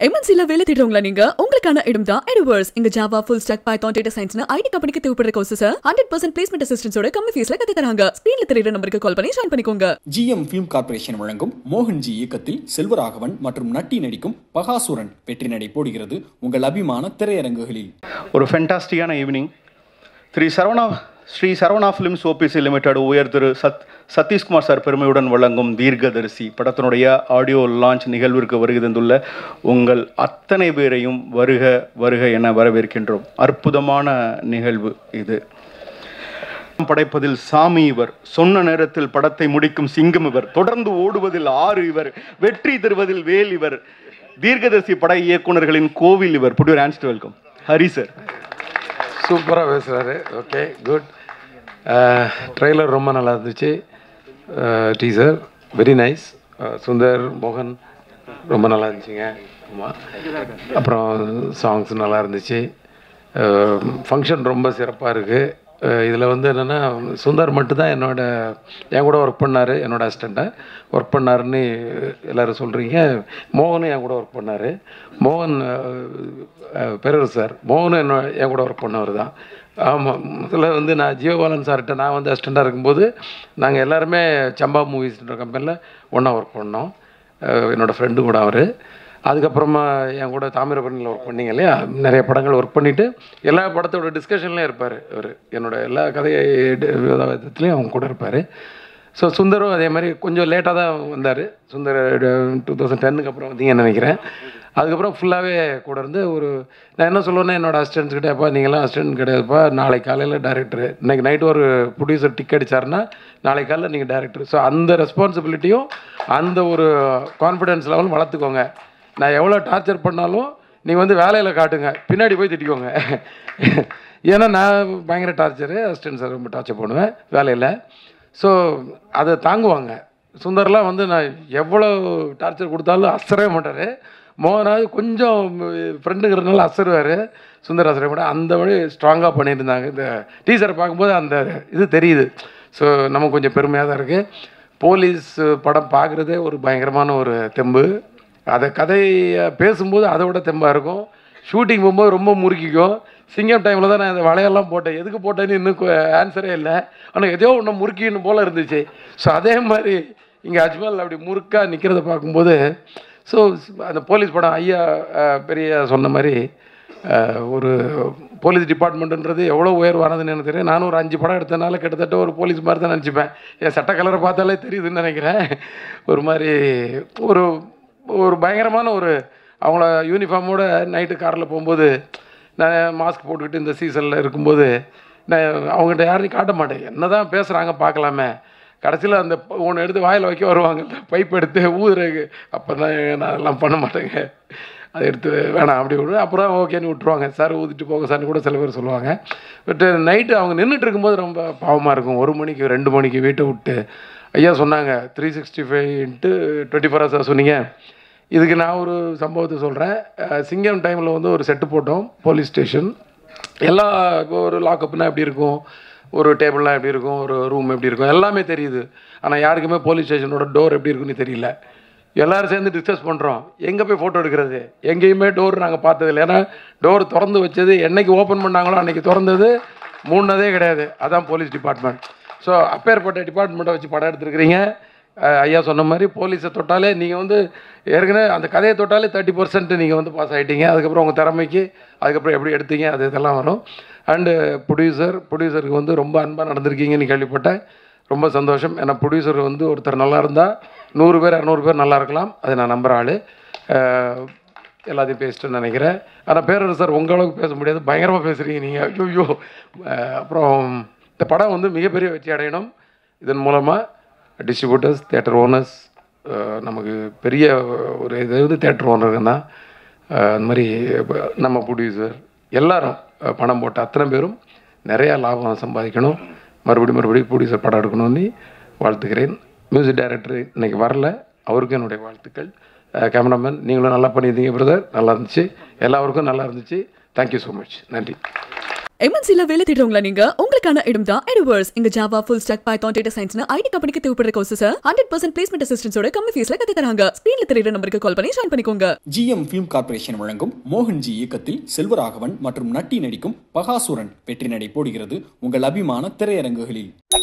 எம்என்சில வேலை தேடுறவங்களா நீங்க உங்களுக்கான இடம் தான் எடுவர்ஸ் இங்க Java full stack Python data சயின்ஸ்னு ஐடி கம்பெனிக்கு தேவைப்படுற கோர்சஸ் ஹண்ட்ரட் பர்சன்ட் பிளேஸ்மெண்ட் அசிஸ்டன்ஸோட கம்மி ஃபீஸ்ல கத்து தராங்க ஸ்கிரீன்ல தெரியுற நம்பருக்கு கால் பண்ணி ஜாயின் பண்ணிக்கோங்க ஜிஎம் ஃபிலிம் கார்ப்பரேஷன் வழங்கும் மோகன்ஜி இயக்கத்தில் செல்வராகவன் மற்றும் நட்டி நடிக்கும் பகாசுரன் வெற்றி நடை போடுகிறது உங்கள் அபிமான திரையரங்குகளில் ஒரு ஃபென்டாஸ்டிக்கான evening Shri Saravana Shri Saravana films OPC limited உயர் திரு சத் சதீஷ்குமார் சார் பெருமையுடன் வழங்கும் தீர்க்கதரிசி படத்தினுடைய ஆடியோ லான்ச் நிகழ்விற்கு வருகை தந்துள்ள உங்கள் அத்தனை பேரையும் வருக வருக என வரவேற்கின்றோம் அற்புதமான நிகழ்வு இது படைப்பதில் சாமி இவர் சொன்ன நேரத்தில் படத்தை முடிக்கும் சிங்கம் இவர் தொடர்ந்து ஓடுவதில் ஆறு இவர் வெற்றி தருவதில் வேல் இவர் தீர்க்கதரிசி பட இயக்குனர்களின் கோவில் இவர் put your honest welcome Hari sir சூப்பராக பேசுகிறாரு ஓகே குட் ட்ரெய்லர் ரொம்ப நல்லா இருந்துச்சு டீசர் வெரி நைஸ் சுந்தர் மோகன் ரொம்ப நல்லா இருந்துச்சுங்க ஆமாம் அப்புறம் சாங்ஸ் நல்லா இருந்துச்சு ஃபங்க்ஷன் ரொம்ப சிறப்பாக இருக்குது இதில் வந்து என்னென்னா சுந்தர் மட்டும்தான் என்னோட என் கூட ஒர்க் பண்ணார் என்னோட அசிஸ்டண்ட்டாக ஒர்க் பண்ணாருன்னு எல்லோரும் சொல்கிறீங்க மோகனும் என் கூட ஒர்க் பண்ணார் மோகன் பெரர் சார் மோகனும் என்ன என் கூட ஒர்க் பண்ணவர் தான் ஆமாம் முதல்ல வந்து நான் ஜியோபாலன் சார்கிட்ட நான் வந்து அசிஸ்டண்ட்டாக இருக்கும்போது நாங்கள் எல்லாருமே சம்பா மூவிஸ்ன்ற கம்பெனியில் ஒன்றா ஒர்க் பண்ணோம் அஹ் என்னோடய ஃப்ரெண்டு கூட அவர் அதுக்கப்புறமா என் கூட தாமிரபரணியில் ஒர்க் பண்ணீங்க இல்லையா நிறைய படங்கள் ஒர்க் பண்ணிவிட்டு எல்லா படத்தோட டிஸ்கஷன்லேயும் இருப்பார் அவர் என்னோட எல்லா கதை விதத்துலேயும் அவங்க கூட இருப்பார் ஸோ சுந்தரும் அதே மாதிரி கொஞ்சம் லேட்டாக தான் வந்தார் சுந்தர் டூ தௌசண்ட் டென்னுக்கு அப்புறம் வந்தீங்கன்னு நினைக்கிறேன் அதுக்கப்புறம் ஃபுல்லாகவே கூட இருந்து ஒரு நான் என்ன சொல்லுவேன்னா என்னோட அசிஸ்டன்ஸ் கிட்டேப்பா நீங்களாம் அசிஸ்டன்ட் கிடையாதுப்பா நாளைக்கு காலையில் டேரக்டர் இன்னைக்கு நைட்டு ஒரு ப்ரொடியூசர் டிக் அடிச்சாருன்னா நாளைக்கு காலையில் நீங்கள் டேரக்டர் ஸோ அந்த ரெஸ்பான்சிபிலிட்டியும் அந்த ஒரு கான்ஃபிடென்ஸ் லெவல் வளர்த்துக்கோங்க நான் எவ்வளோ டார்ச்சர் பண்ணாலும் நீங்கள் வந்து வேலையில் காட்டுங்க பின்னாடி போய் திட்டிக்கோங்க ஏன்னா நான் பயங்கர டார்ச்சரு அசிஸ்டன்ட் சார் ரொம்ப டார்ச்சர் பண்ணுவேன் வேலையில் ஸோ அதை தாங்குவாங்க சுந்தர்லாம் வந்து நான் எவ்வளோ டார்ச்சர் கொடுத்தாலும் அசரவே மாட்டார் மோகனாவது கொஞ்சம் ஃப்ரெண்டுங்கிறதுனால அசருவார் சுந்தர் அசரவே மாட்டார் அந்த வழி ஸ்ட்ராங்காக பண்ணியிருந்தாங்க இந்த டீச்சரை பார்க்கும்போது அந்த இது தெரியுது ஸோ நமக்கு கொஞ்சம் பெருமையாக தான் இருக்குது போலீஸ் படம் பார்க்குறதே ஒரு பயங்கரமான ஒரு தெம்பு அதை கதையை பேசும்போது அதை விட தெம்பாக இருக்கும் ஷூட்டிங் போகும்போது ரொம்ப முறுக்கிக்கும் சிங்கம் டைமில் தான் நான் இந்த வளையெல்லாம் போட்டேன் எதுக்கு போட்டேன்னு இன்னும் ஆன்சரே இல்லை ஆனால் ஏதோ ஒன்று முறுக்கின்னு போல் இருந்துச்சு ஸோ அதே மாதிரி இங்கே அஜ்மல் அப்படி முறுக்காக நிற்கிறத பார்க்கும்போது ஸோ அந்த போலீஸ் படம் ஐயா அஹ், பெரிய சொன்ன மாதிரி அஹ், ஒரு போலீஸ் டிபார்ட்மெண்ட்டுன்றது எவ்வளோ உயர்வானதுன்னு எனக்கு தெரியும் நானும் ஒரு அஞ்சு படம் எடுத்தனால கிட்டத்தட்ட ஒரு போலீஸ் மாதிரி தான் நினச்சிப்பேன் என் சட்ட கலரை பார்த்தாலே தெரியுதுன்னு நினைக்கிறேன் ஒரு மாதிரி ஒரு ஒரு பயங்கரமான ஒரு அவங்கள யூனிஃபார்மோட நைட்டு காரில் போகும்போது நான் மாஸ்க் போட்டுக்கிட்டு இந்த சீசனில் இருக்கும்போது நான் அவங்ககிட்ட யாரையும் காட்ட மாட்டேன் என்ன தான் பேசுகிறாங்க பார்க்கலாமே கடைசியில் அந்த ஒன்று எடுத்து வாயில் வைக்க வருவாங்க பைப் எடுத்து ஊதுறதுக்கு அப்போ தான் நான் அதெல்லாம் பண்ண மாட்டேங்க அதை எடுத்து வேணாம் அப்படி விடு அப்புறம் ஓகேன்னு விட்ருவாங்க சார் ஊதிட்டு போங்க சார்னு கூட சில பேர் சொல்லுவாங்க பட் நைட்டு அவங்க நின்றுட்டு இருக்கும்போது ரொம்ப பாவமாக இருக்கும் ஒரு மணிக்கு ரெண்டு மணிக்கு வீட்டை விட்டு ஐயா சொன்னாங்க three sixty five into twenty four hours சொன்னீங்க இதுக்கு நான் ஒரு சம்பவத்தை சொல்கிறேன் சிங்கம் டைமில் வந்து ஒரு செட்டு போட்டோம் போலீஸ் ஸ்டேஷன் எல்லா இப்போ ஒரு லாக்அப்னா எப்படி இருக்கும் ஒரு டேபிள்லாம் எப்படி இருக்கும் ஒரு ரூம் எப்படி இருக்கும் எல்லாமே தெரியுது ஆனால் யாருக்குமே போலீஸ் ஸ்டேஷனோட டோர் எப்படி இருக்குன்னு தெரியல எல்லாரும் சேர்ந்து டிஸ்கஸ் பண்ணுறோம் எங்கே போய் ஃபோட்டோ எடுக்கிறது எங்கேயுமே டோர் நாங்கள் பார்த்ததில்ல ஏன்னா டோர் திறந்து வச்சது என்னைக்கு ஓப்பன் பண்ணாங்களோ அன்றைக்கி திறந்தது மூணதே கிடையாது அதான் போலீஸ் டிபார்ட்மெண்ட் ஸோ அப்பேற்பட்ட டிபார்ட்மெண்ட்டை வச்சு படம் எடுத்துருக்கிறீங்க அஹ் ஐயா சொன்ன மாதிரி போலீஸை தொட்டாலே நீங்கள் வந்து ஏற்கனவே அந்த கதையை தொட்டாலே தேர்ட்டி பர்சன்ட் நீங்கள் வந்து பாஸ் ஆகிட்டீங்க அதுக்கப்புறம் உங்கள் திறமைக்கு அதுக்கப்புறம் எப்படி எடுத்தீங்க அது இதெல்லாம் வரும் அண்டு ப்ரொடியூசர் ப்ரொடியூசருக்கு வந்து ரொம்ப அன்பாக நடந்திருக்கீங்கன்னு கேள்விப்பட்டேன் ரொம்ப சந்தோஷம் ஏன்னா ப்ரொடியூசர் வந்து ஒருத்தர் நல்லா இருந்தால் நூறு பேர் இரநூறு பேர் நல்லா இருக்கலாம் அதை நான் நம்புகிற ஆள் எல்லாத்தையும் பேசிட்டேன்னு நினைக்கிறேன் ஆனால் பேரரசு சார் உங்கள் அளவுக்கு பேச முடியாது பயங்கரமாக பேசுகிறீங்க நீங்கள் ஐயோ அப்புறம் இந்த படம் வந்து மிகப்பெரிய வெற்றி அடையணும் இதன் மூலமாக டிஸ்ட்ரிபியூட்டர்ஸ் தேட்டர் ஓனர்ஸ் நமக்கு பெரிய ஒரு இது வந்து தேட்டர் ஓனருங்க தான் அஹ் அந்த மாதிரி இப்ப நம்ம ப்ரொடியூசர் எல்லாரும் அஹ் பணம் போட்ட அத்தனை பேரும் நிறையா லாபம் சம்பாதிக்கணும் மறுபடியும் மறுபடியும் ப்ரொடியூசர் படம் எடுக்கணும்னு வாழ்த்துக்கிறேன் மியூசிக் டைரக்டர் இன்னைக்கு வரல அவருக்கும் என்னுடைய வாழ்த்துக்கள் கேமராமேன் நீங்களும் நல்லா பண்ணியிருந்தீங்க பிரதர் நல்லா இருந்துச்சு எல்லாருக்கும் நல்லா இருந்துச்சு தேங்க்யூ ஸோ மச் நன்றி எம்என்சில வேலை தேடுறவங்களா நீங்க உங்களுக்கான இடம் தான் எடுவர்ஸ் இங்க Java full stack Python data சயின்ஸ்னு ஐடி கம்பெனிக்கு தேவைப்படுற கோர்சஸ் ஹண்ட்ரட் பர்சன்ட் பிளேஸ்மெண்ட் அசிஸ்டன்ஸோட கம்மி ஃபீஸ்ல கத்து தராங்க ஸ்கிரீன்ல தெரியுற நம்பருக்கு கால் பண்ணி ஜாயின் பண்ணிக்கோங்க ஜிஎம் ஃபிலிம் கார்ப்பரேஷன் வழங்கும் மோகன்ஜி இயக்கத்தில் செல்வராகவன் மற்றும் நட்டி நடிக்கும் பகாசுரன் வெற்றி நடை போடுகிறது உங்கள் அபிமான திரையரங்குகளில்